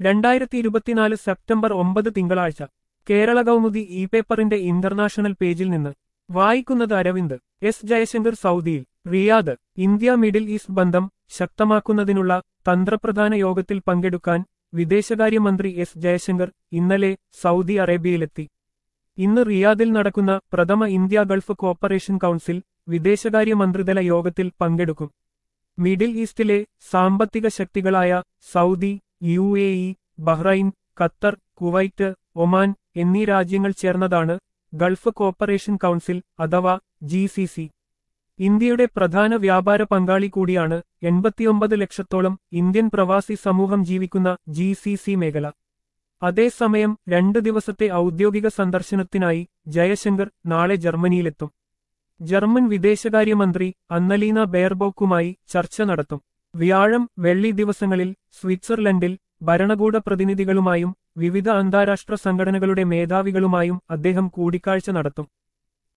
രണ്ടായിരത്തി ഇരുപത്തിനാല് സെപ്റ്റംബർ ഒമ്പത് തിങ്കളാഴ്ച കേരള കൗമുദി ഇ പേപ്പറിന്റെ ഇന്റർനാഷണൽ പേജിൽ നിന്ന് വായിക്കുന്നത് അരവിന്ദ് എസ് ജയശങ്കർ സൗദിയിൽ റിയാദ് ഇന്ത്യ മിഡിൽ ഈസ്റ്റ് ബന്ധം ശക്തമാക്കുന്നതിനുള്ള തന്ത്രപ്രധാന യോഗത്തിൽ പങ്കെടുക്കാൻ വിദേശകാര്യമന്ത്രി എസ് ജയശങ്കർ ഇന്നലെ സൗദി അറേബ്യയിലെത്തി ഇന്ന് റിയാദിൽ നടക്കുന്ന പ്രഥമ ഇന്ത്യ ഗൾഫ് കോപ്പറേഷൻ കൗൺസിൽ വിദേശകാര്യമന്ത്രിതല യോഗത്തിൽ പങ്കെടുക്കും മിഡിൽ ഈസ്റ്റിലെ സാമ്പത്തിക ശക്തികളായ Saudi U A E Bahrain Qatar Kuwait Oman എന്നീ രാജ്യങ്ങൾ ചേർന്നതാണ് ഗൾഫ് കോപ്പറേഷൻ കൗൺസിൽ അഥവാ ജി സി സി ഇന്ത്യയുടെ പ്രധാന വ്യാപാര പങ്കാളി കൂടിയാണ് എൺപത്തിയൊമ്പത് ലക്ഷത്തോളം ഇന്ത്യൻ പ്രവാസി സമൂഹം ജീവിക്കുന്ന ജി സി സി മേഖല അതേസമയം രണ്ട് ദിവസത്തെ ഔദ്യോഗിക സന്ദർശനത്തിനായി ജയശങ്കർ നാളെ ജർമ്മനിയിലെത്തും ജർമ്മൻ വിദേശകാര്യമന്ത്രി അന്നലീന ബെയർബോക്കുമായി ചർച്ച നടത്തും വ്യാഴം വെള്ളി ദിവസങ്ങളിൽ സ്വിറ്റ്സർലൻഡിൽ ഭരണകൂട പ്രതിനിധികളുമായും വിവിധ അന്താരാഷ്ട്ര സംഘടനകളുടെ മേധാവികളുമായും അദ്ദേഹം കൂടിക്കാഴ്ച നടത്തും